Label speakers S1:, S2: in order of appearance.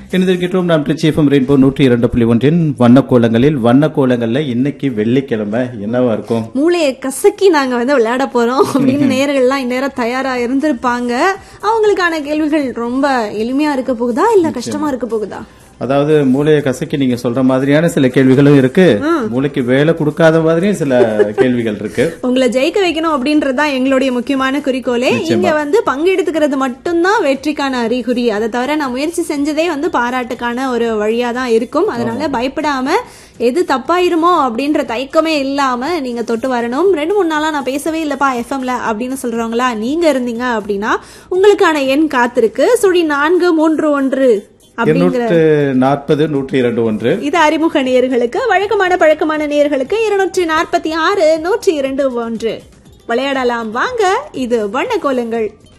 S1: இணைந்திருக்கிறோம் நாம் Trichy FM rainbow நூற்றி இரண்டு புள்ளி ஒன்றின் வண்ணக்கோலங்களில் வண்ணக்கோலங்கள்ல இன்னைக்கு வெள்ளிக்கிழமை என்னவா இருக்கும்
S2: மூளையை கசக்கி நாங்க வந்து விளையாட போறோம் அப்படின்னு நேயர்கள்லாம் இந்நேரம் தயாரா இருந்திருப்பாங்க அவங்களுக்கான கேள்விகள் ரொம்ப எளிமையா இருக்க போகுதா இல்ல கஷ்டமா இருக்க போகுதா
S1: அதாவது மூளையை கசக்கி நீங்க சொல்ற மாதிரியான சில கேள்விகளும் இருக்கு மூளைக்கு வேலை கொடுக்காத மாதிரியும் சில கேள்விகள் இருக்கு
S2: உங்களை ஜெயிக்க வைக்கணும் அப்படின்றதுதான் எங்களுடைய முக்கியமான குறிக்கோளே இங்க வந்து பங்கெடுத்துக்கிறது மட்டும்தான் வெற்றிக்கான அறிகுறி அதை தவிர நான் முயற்சி செஞ்சதே வந்து பாராட்டுக்கான ஒரு வழியா தான் இருக்கும் அதனால பயப்படாம எது தப்பாயிருமோ அப்படின்ற தயக்கமே இல்லாம நீங்க தொட்டு வரணும் ரெண்டு மூணு நாளா நான் பேசவே இல்லப்பா எஃப்எம்ல அப்படின்னு சொல்றவங்களா நீங்க இருந்தீங்க அப்படின்னா உங்களுக்கான எண் காத்திருக்கு சுழி நான்கு மூன்று ஒன்று அப்படிங்கிற
S1: இருநூற்று நாற்பது நூற்றி இரண்டு ஒன்று
S2: இது அறிமுக நேயர்களுக்கு வழக்கமான பழக்கமான நேயர்களுக்கு இருநூற்றி நாற்பத்தி ஆறு நூற்றி இரண்டு ஒன்று விளையாடலாம் வாங்க இது வண்ண கோலங்கள்